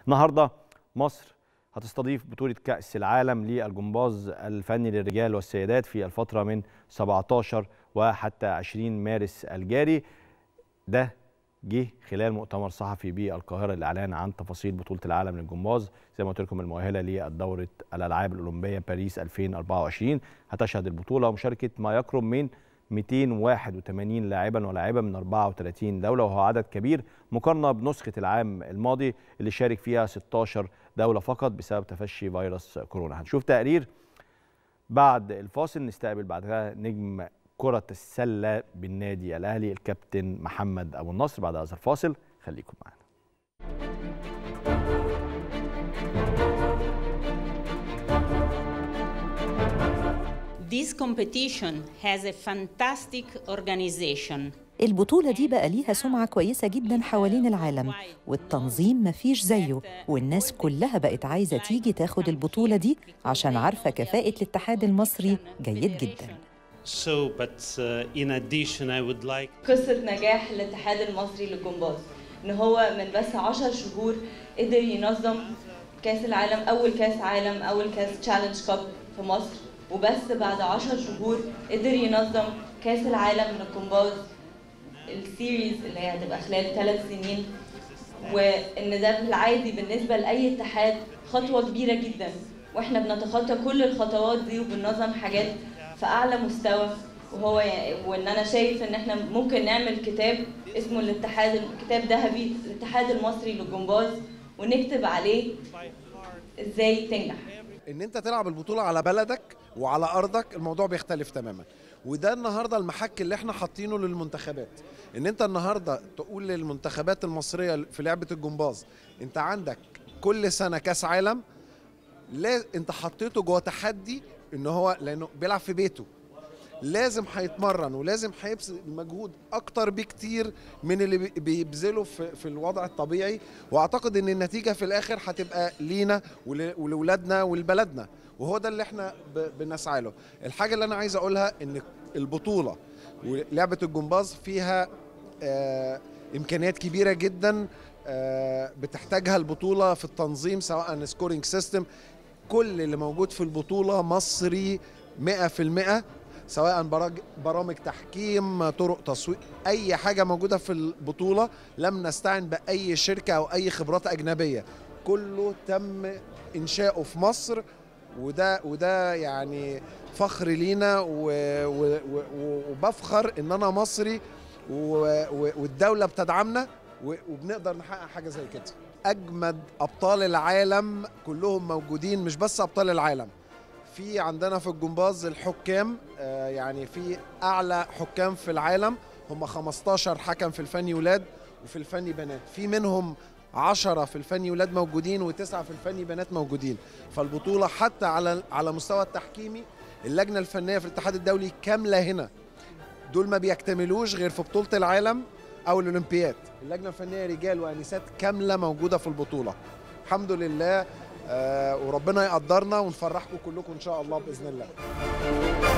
النهارده مصر هتستضيف بطولة كأس العالم للجمباز الفني للرجال والسيدات في الفترة من 17 وحتى 20 مارس الجاري ده جه خلال مؤتمر صحفي بالقاهرة للإعلان عن تفاصيل بطولة العالم للجمباز زي ما قلت لكم المؤهلة للدورة الألعاب الأولمبية باريس 2024 هتشهد البطولة مشاركة ما يقرب من 281 لاعبا ولاعبة من 34 دولة وهو عدد كبير مقارنة بنسخة العام الماضي اللي شارك فيها 16 دولة فقط بسبب تفشي فيروس كورونا هنشوف تقرير بعد الفاصل نستقبل بعدها نجم كرة السلة بالنادي الأهلي الكابتن محمد أبو النصر بعد هذا الفاصل خليكم معنا This competition has a fantastic organization. البطولة دي بقى ليها سمعة كويسة جدا حوالين العالم والتنظيم مفيش زيه والناس كلها بقت عايزة تيجي تاخد البطولة دي عشان عارفة كفاءة الاتحاد المصري جيد جدا So, but uh, in addition, I would like قصة نجاح الاتحاد المصري للجمباز ان هو من بس عشر شهور قدر ينظم كاس العالم اول كاس عالم اول كاس تشالنج كاب في مصر وبس بعد عشر شهور قدر ينظم كاس العالم للجمباز السيريز اللي هي هتبقى خلال ثلاث سنين وان ده في العادي بالنسبه لاي اتحاد خطوه كبيره جدا واحنا بنتخطى كل الخطوات دي وبننظم حاجات في اعلى مستوى وهو يعني وان انا شايف ان احنا ممكن نعمل كتاب اسمه الاتحاد كتاب ذهبي الاتحاد المصري للجمباز ونكتب عليه ازاي تنجح ان انت تلعب البطوله على بلدك وعلى ارضك الموضوع بيختلف تماما وده النهارده المحك اللي احنا حاطينه للمنتخبات ان انت النهارده تقول للمنتخبات المصريه في لعبه الجمباز انت عندك كل سنه كاس عالم لا انت حطيته جوه تحدي ان هو لانه بيلعب في بيته لازم هيتمرن ولازم هيبذل مجهود اكتر بكتير من اللي بي- بيبذله في, في الوضع الطبيعي واعتقد ان النتيجه في الاخر هتبقى لينا ول- ولولادنا ولبلدنا وهو ده اللي احنا ب- بنسعى له الحاجه اللي انا عايز اقولها ان البطوله ولعبه الجمباز فيها آه امكانيات كبيره جدا آه بتحتاجها البطوله في التنظيم سواء سكورينج سيستم كل اللي موجود في البطوله مصري 100% سواء براج- برامج تحكيم طرق تسويق اي حاجه موجوده في البطوله لم نستعن باي شركه او اي خبرات اجنبيه كله تم انشاؤه في مصر وده وده يعني فخر لينا و- و- و- وبفخر ان انا مصري و- و- والدوله بتدعمنا و- وبنقدر نحقق حاجه زي كده اجمد ابطال العالم كلهم موجودين مش بس ابطال العالم في عندنا في الجمباز الحكام آه، يعني في اعلى حكام في العالم هم 15 حكم في الفني ولاد وفي الفني بنات في منهم 10 في الفني ولاد موجودين وتسعة في الفني بنات موجودين فالبطوله حتى على على مستوى التحكيمي اللجنه الفنيه في الاتحاد الدولي كامله هنا دول ما بيكتملوش غير في بطوله العالم او الاولمبياد اللجنه الفنيه رجال وانسات كامله موجوده في البطوله الحمد لله آه وربنا يقدرنا ونفرحكم كلكم ان شاء الله باذن الله